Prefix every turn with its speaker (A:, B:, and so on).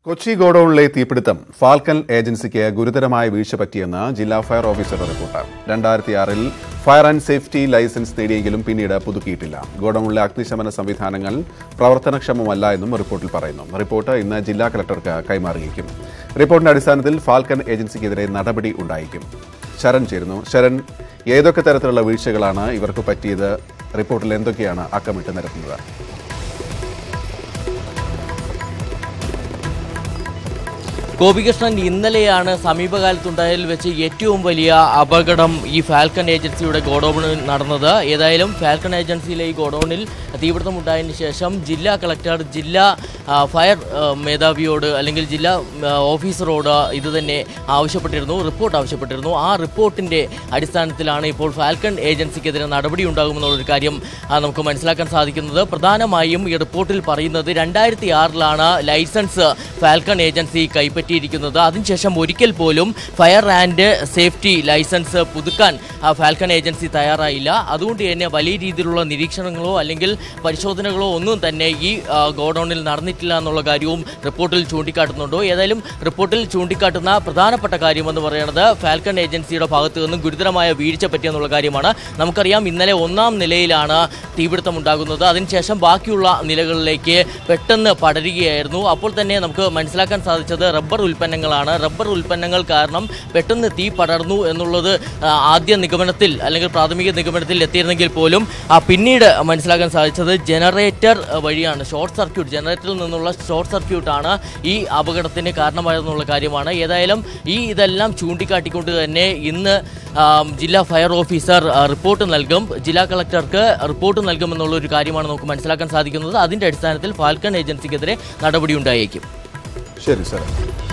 A: കൊച്ചി ഗോഡൌണിലെ തീപിടുത്തം ഫാൽക്കൺ ഏജൻസിക്ക് ഗുരുതരമായ വീഴ്ച പറ്റിയെന്ന് ജില്ലാ ഫയർ ഓഫീസറുടെ റിപ്പോർട്ട് രണ്ടായിരത്തി ആറിൽ ഫയർ ആൻഡ് സേഫ്റ്റി ലൈസൻസ് നേടിയെങ്കിലും പിന്നീട് പുതുക്കിയിട്ടില്ല ഗോഡൌണിലെ അഗ്നിശമന സംവിധാനങ്ങൾ പ്രവർത്തനക്ഷമമല്ല എന്നും റിപ്പോർട്ടിൽ പറയുന്നു റിപ്പോർട്ട് ഇന്ന് ജില്ലാ കളക്ടർക്ക് കൈമാറിയേക്കും റിപ്പോർട്ടിന്റെ അടിസ്ഥാനത്തിൽ ഫാൽക്കൺ ഏജൻസിക്കെതിരെ നടപടി ഉണ്ടായേക്കും ശരൺ ചേരുന്നു ശരൺ ഏതൊക്കെ തരത്തിലുള്ള വീഴ്ചകളാണ് ഇവർക്ക് പറ്റിയത് റിപ്പോർട്ടിൽ എന്തൊക്കെയാണ് അക്കമിട്ട് നിരത്തുന്നത്
B: ഗോപികൃഷ്ണൻ ഇന്നലെയാണ് സമീപകാലത്തുണ്ടായതിൽ വെച്ച് ഏറ്റവും വലിയ അപകടം ഈ ഫാൽക്കൺ ഏജൻസിയുടെ ഗോഡൌണിൽ നടന്നത് ഏതായാലും ഫാൽക്കൺ ഏജൻസിയിലെ ഈ ഗോഡൌണിൽ തീപിടുത്തം ഉണ്ടായതിനു ശേഷം ജില്ലാ കളക്ടർ ജില്ലാ ആ, ഫയർ ആ, മേധാവിയോട് അല്ലെങ്കിൽ ജില്ലാ ആ, ഓഫീസറോട് ഇത് തന്നെ ആവശ്യപ്പെട്ടിരുന്നു റിപ്പോർട്ട് ആവശ്യപ്പെട്ടിരുന്നു ആ റിപ്പോർട്ടിൻ്റെ അടിസ്ഥാനത്തിലാണ് ഇപ്പോൾ ഫാൽക്കൺ ഏജൻസിക്കെതിരെ നടപടി ഉണ്ടാകുമെന്നുള്ളൊരു കാര്യം ആ, നമുക്ക് മനസ്സിലാക്കാൻ സാധിക്കുന്നത് പ്രധാനമായും ഈ റിപ്പോർട്ടിൽ പറയുന്നത് രണ്ടായിരത്തി ആറിലാണ് ലൈസൻസ് ഫാൽക്കൺ ഏജൻസി കൈപ്പറ്റിയിരിക്കുന്നത് അതിനുശേഷം ഒരിക്കൽ പോലും ഫയർ ആൻഡ് സേഫ്റ്റി ലൈസൻസ് പുതുക്കാൻ ആ, ഫാൽക്കൺ ഏജൻസി തയ്യാറായില്ല അതുകൊണ്ട് തന്നെ വലിയ രീതിയിലുള്ള നിരീക്ഷണങ്ങളോ അല്ലെങ്കിൽ പരിശോധനകളോ ഒന്നും തന്നെ ഈ ആ, ഗോഡൌണിൽ നടന്നിട്ടില്ല എന്നുള്ള കാര്യവും റിപ്പോർട്ടിൽ ചൂണ്ടിക്കാട്ടുന്നുണ്ടോ ഏതായാലും റിപ്പോർട്ടിൽ ചൂണ്ടിക്കാട്ടുന്ന പ്രധാനപ്പെട്ട കാര്യമെന്ന് പറയുന്നത് ഫാൽക്കൺ ഏജൻസിയുടെ ഭാഗത്ത് നിന്നും ഗുരുതരമായ വീഴ്ച പറ്റിയെന്നുള്ള കാര്യമാണ് നമുക്കറിയാം ഇന്നലെ ഒന്നാം നിലയിലാണ് തീപിടുത്തം ഉണ്ടാകുന്നത് അതിനുശേഷം ബാക്കിയുള്ള നിലകളിലേക്ക് പെട്ടെന്ന് പടരുകയായിരുന്നു അപ്പോൾ തന്നെ നമുക്ക് മനസ്സിലാക്കാൻ സാധിച്ചത് റബ്ബർ ഉൽപ്പന്നങ്ങളാണ് റബ്ബർ ഉൽപ്പന്നങ്ങൾ കാരണം പെട്ടെന്ന് തീ പടർന്നു എന്നുള്ളത് ആ, ആദ്യ നിഗമനത്തിൽ അല്ലെങ്കിൽ പ്രാഥമിക നിഗമനത്തിൽ എത്തിയിരുന്നെങ്കിൽ പോലും ആ പിന്നീട് മനസ്സിലാക്കാൻ സാധിച്ചത് ജനറേറ്റർ ആ, വഴിയാണ് ഷോർട്ട് സർക്യൂട്ട് ജനറേറ്ററിൽ നിന്നുള്ള ഷോർട്ട് സർക്യൂട്ടാണ് ഈ അപകടത്തിന് കാരണമായതെന്നുള്ള കാര്യമാണ് ഏതായാലും ഈ ഇതെല്ലാം ചൂണ്ടിക്കാട്ടിക്കൊണ്ട് തന്നെ ഇന്ന് ആ, ജില്ലാ ഫയർ ഓഫീസർ ആ, റിപ്പോർട്ട് നൽകും ജില്ലാ കളക്ടർക്ക് റിപ്പോർട്ട് നൽകുമെന്നുള്ള ഒരു കാര്യമാണ് നമുക്ക് മനസ്സിലാക്കാൻ സാധിക്കുന്നത് അതിന്റെ അടിസ്ഥാനത്തിൽ ഫാൽക്കൺ ഏജൻസിക്കെതിരെ നടപടി ഉണ്ടായേക്കും
A: ശരി സാർ